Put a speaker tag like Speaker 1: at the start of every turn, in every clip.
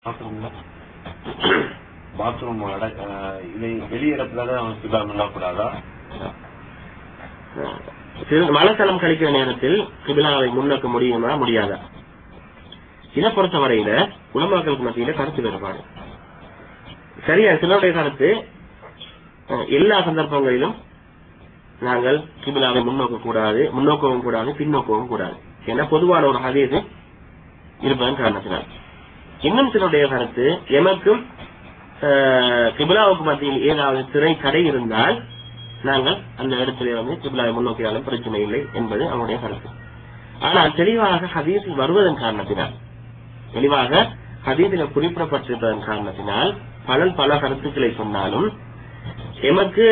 Speaker 1: பாத்ரூம்ல பாத்ரூம் இதை வெளியிடத்துலதான் அவன் கிபிலா பண்ணக்கூடாதா
Speaker 2: சிறு- மலசலம் கழிக்கிற நேரத்தில் கிபிலாவை முன்னோக்க முடியுமா முடியாதா இதை பொறுத்தவரையில உலமாக்களுக்கு மத்தியில கருத்து வேறுபாடு சரியா சிலருடைய கருத்து அஹ், எல்லா சந்தர்ப்பங்களிலும் நாங்கள் கிபிலாவை முன்னோக்க கூடாது முன்னோக்கவும் கூடாது பின்னோக்கவும் கூடாது ஏன்னா பொதுவான ஒரு ஹதீஸ் இருப்பதன் காரணத்தினால் இன்னும் சிலருடைய கருத்து எமக்கும் அஹ், கிபிலாவுக்கு மத்தியில் ஏதாவது திரை கடை இருந்தால் நாங்கள் அந்த இடத்திலே வந்து கிபிலாவை முன்னோக்கினாலும் பிரச்சனை இல்லை என்பது அவனுடைய கருத்து ஆனால் தெளிவாக ஹதீஸில் வருவதன் காரணத்தினால் தெளிவாக ஹதீஸில் குறிப்பிடப்பட்டிருப்பதன் காரணத்தினால் பலன் பல கருத்துக்களை சொன்னாலும் எமக்கு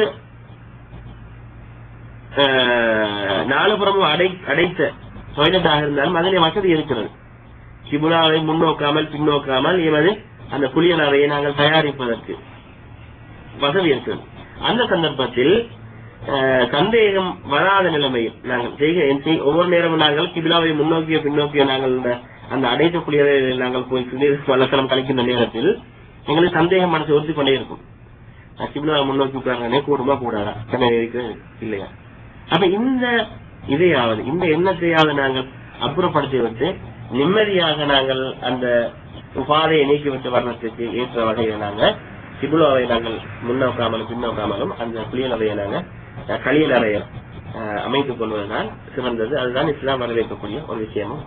Speaker 2: அஹ், நாலுபுறமும் அடை அடைத்த டொய்லெட்டாக இருந்தாலும் அதிலே வசதி இருக்கிறது கிபுலாவை முன்னோக்காமல் பின்னோக்காமல் எமது அந்த குளியல் அறையை நாங்கள் தயாரிப்பதற்கு வசதி இருக்கிறது அந்த சந்தர்ப்பத்தில் அஹ், சந்தேகம் வராத நிலைமையில் நாங்கள் செய்க செய்- ஒவ்வொரு நேரமும் நாங்கள் கிபிலாவை முன்னோக்கிய பின்னோக்கிய நாங்கள் இந்த அந்த அடைத்த குளியலை நாங்கள் போய் சிறிது வல்லத்தனம் கலைக்கின்ற நேரத்தில் எங்களுக்கு சந்தேகம் மனசு உறுத்தி கொண்டே இருக்கும் நான் கிபிலாவை முன்னோக்கி உட்கார்றேனே கூடுமா கூடாதா என்ன இருக்கு இல்லையா அப்ப இந்த இதையாவது இந்த எண்ணத்தையாவது நாங்கள் அப்புறப்படுத்தி விட்டு நிம்மதியாக நாங்கள் அந்த பாதையை நீக்கிவிட்டு வர்றதுக்கு ஏற்ற வகையில் நாங்கள் சிபுலாவை நாங்கள் முன்னோக்காமலும் பின்னோக்காமலும் அந்த குளியல் அறையை நாங்கள் அஹ், கழியல் அறையை அஹ், அமைத்துக் கொள்வதுதான் சிறந்தது அதுதான் இஸ்லாம் வரவேற்கக்கூடிய ஒரு விஷயமும்